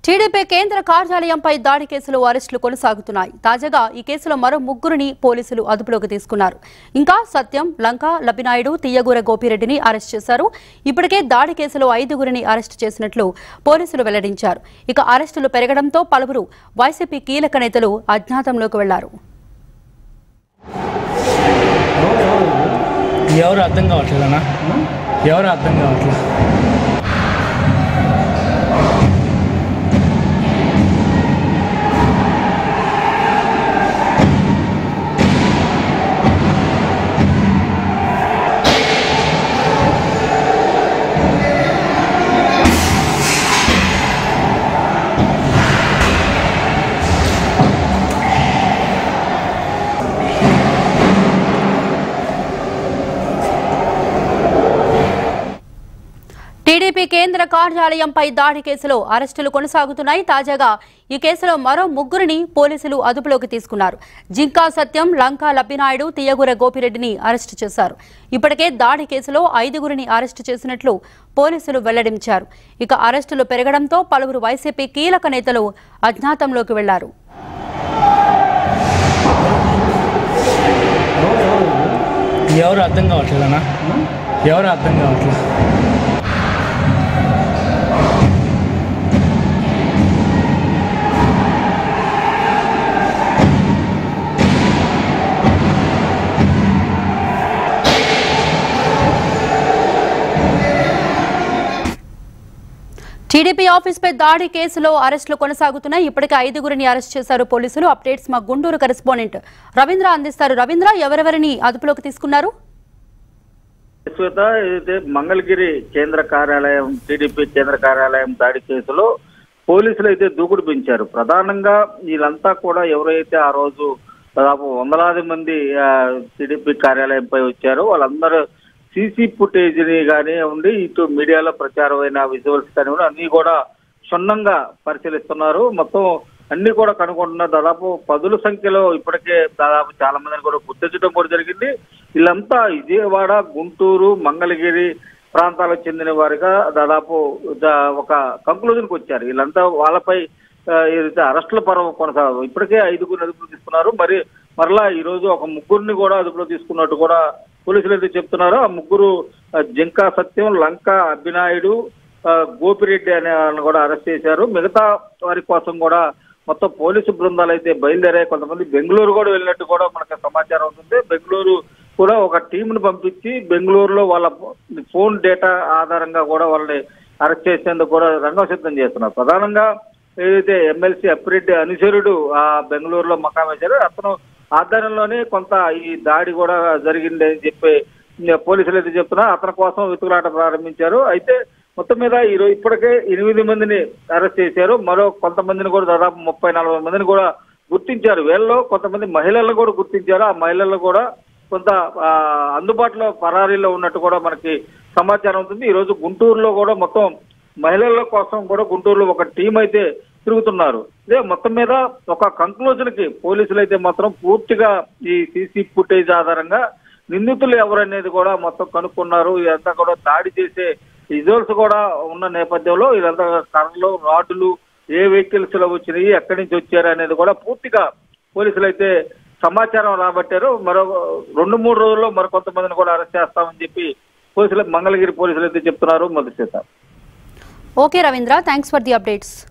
TDP కేంద్ర కార్యాలయంపై దాడి కేసులో అరెస్టులు కొనసాగుతున్నాయి తాజాగా ఈ కేసులో మరో ముగ్గురిని పోలీసులు అదుపులోకి తీసుకున్నారు ఇంకా సత్యం లంక లబినాయుడు తియ్యగూర గోపిరెడ్డిని అరెస్ట్ చేశారు ఇప్పటికే దాడి కేసులో ఐదుగురిని అరెస్టు చేసినట్లు పోలీసులు వెల్లడించారు ఇక అరెస్టులు పెరగడంతో పలువురు వైసీపీ కీలక నేతలు అజ్ఞాతంలోకి వెళ్లారు ఎవరు అర్థం కావట్లేదన్నా ఎవరు అర్థం కావట్లేదు టీడీపీ కేంద్ర కార్యాలయంపై దాడి కేసులో అరెస్టులు కొనసాగుతున్నాయి తాజాగా ఈ కేసులో మరో ముగ్గురిని పోలీసులు అదుపులోకి తీసుకున్నారు జింకా సత్యం లంకా లబ్బినాయుడు తియ్యగూర గోపిరెడ్డిని అరెస్టు చేశారు ఇప్పటికే దాడి కేసులో ఐదుగురిని అరెస్టు చేసినట్లు పోలీసులు వెల్లడించారు ఇక అరెస్టులు పెరగడంతో పలువురు వైసీపీ కీలక నేతలు అజ్ఞాతంలోకి వెళ్లారు ఎవరు అర్థం కావట్లేదన్నా ఎవరు అర్థం కావట్లేదు టీడీపీ ఆఫీస్పై దాడి కేసులో అరెస్టులు కొనసాగుతున్నాయి ఇప్పటికే ఐదుగురిని అరెస్ట్ చేశారు పోలీసులు అప్డేట్స్ మా గుంటూరు కరెస్పాండెంట్ రవీంద్ర అందిస్తారు రవీంద్ర ఎవరెవరిని అదుపులోకి తీసుకున్నారు శ్వేత ఏదైతే మంగళగిరి కేంద్ర కార్యాలయం టీడీపీ కేంద్ర కార్యాలయం దాడి కేసులో పోలీసులు అయితే దూకుడు పెంచారు ప్రధానంగా వీళ్ళంతా కూడా ఎవరైతే ఆ రోజు దాదాపు వందలాది మంది టీడీపీ కార్యాలయంపై వచ్చారో వాళ్ళందరూ సీసీ ఫుటేజ్ని కానీ ఉండి ఇటు మీడియాలో ప్రచారమైన విజువల్స్ కానివ్వండి అన్ని కూడా క్షుణ్ణంగా పరిశీలిస్తున్నారు మొత్తం అన్ని కూడా కనుక్కుంటున్నారు దాదాపు పదుల సంఖ్యలో ఇప్పటికే దాదాపు చాలా మందిని కూడా గుర్తించడం కూడా జరిగింది వీళ్ళంతా విజయవాడ గుంటూరు మంగళగిరి ప్రాంతాలకు చెందిన వారిగా దాదాపు ద- ఒక కంక్లూజన్కి వచ్చారు వీళ్ళంతా వాళ్ళపై ఆ, ఏదైతే అరెస్టుల పర్వం కొనసాగదు ఇప్పటికే ఐదుగురు అదుపులో తీసుకున్నారు మరి మరలా ఈ రోజు ఒక ముగ్గురిని కూడా అదుపులో తీసుకున్నట్టు కూడా పోలీసులు అయితే చెప్తున్నారు ఆ ముగ్గురు ఆ, జింకా సత్యం లంక అభినాయుడు ఆ, గోపిరెడ్డి అనే వాళ్ళని కూడా అరెస్ట్ చేశారు మిగతా వారి కోసం కూడా మొత్తం పోలీసు బృందాలు అయితే బయలుదేరాయి కొంతమంది బెంగళూరు కూడా వెళ్ళినట్టు కూడా మనకు సమాచారం అవుతుంది బెంగళూరు కూడా ఒక టీంను పంపించి బెంగళూరులో వాళ్ళ ఫోన్ డేటా ఆధారంగా కూడా వాళ్ళని అరెస్ట్ చేసేందుకు కూడా రంగం సిద్ధం చేస్తున్నారు ప్రధానంగా ఏదైతే ఎమ్మెల్సీ అప్పిరెడ్డి అనుచరుడు ఆ బెంగళూరులో మకాం వేశారో అతను ఆధ్వర్యంలోనే కొంత ఈ దాడి కూడా జరిగింది అని చెప్పి ఇంకా పోలీసులు అయితే చెప్తున్నారు అతని కోసం వెతుకులాట ప్రారంభించారు అయితే మొత్తం మీద ఈ రోజు ఇప్పటికే ఎనిమిది మందిని అరెస్ట్ చేశారు మరో కొంతమందిని కూడా దాదాపు ముప్పై నలభై మందిని కూడా గుర్తించారు వీళ్ళలో కొంతమంది మహిళలను కూడా గుర్తించారు ఆ మహిళలు కూడా కొంత ఆ, అందుబాటులో పరారీలో ఉన్నట్టు కూడా మనకి సమాచారం ఉంటుంది ఈ రోజు గుంటూరులో కూడా మొత్తం మహిళల కోసం కూడా గుంటూరులో ఒక టీం అయితే తిరుగుతున్నారు ఇదే మొత్తం మీద ఒక కంక్లూజన్ కి పోలీసులు అయితే మాత్రం పూర్తిగా ఈ సీసీ ఫుటేజ్ ఆధారంగా నిందితులు ఎవరనేది కూడా మొత్తం కనుక్కున్నారు ఇదంతా కూడా దాడి చేసే విజువల్స్ కూడా ఉన్న నేపథ్యంలో ఇదంతా కర్రలు రాడ్లు ఏ వెహికల్స్ లో వచ్చినాయి ఎక్కడి నుంచి వచ్చారు అనేది కూడా పూర్తిగా పోలీసులు అయితే సమాచారం రాబట్టారు మరో రెండు మూడు రోజుల్లో మరి కొంతమందిని కూడా అరెస్ట్ చేస్తామని చెప్పి పోలీసులు మంగళగిరి పోలీసులు అయితే చెప్తున్నారు మొదటి okay Ravindra thanks for the updates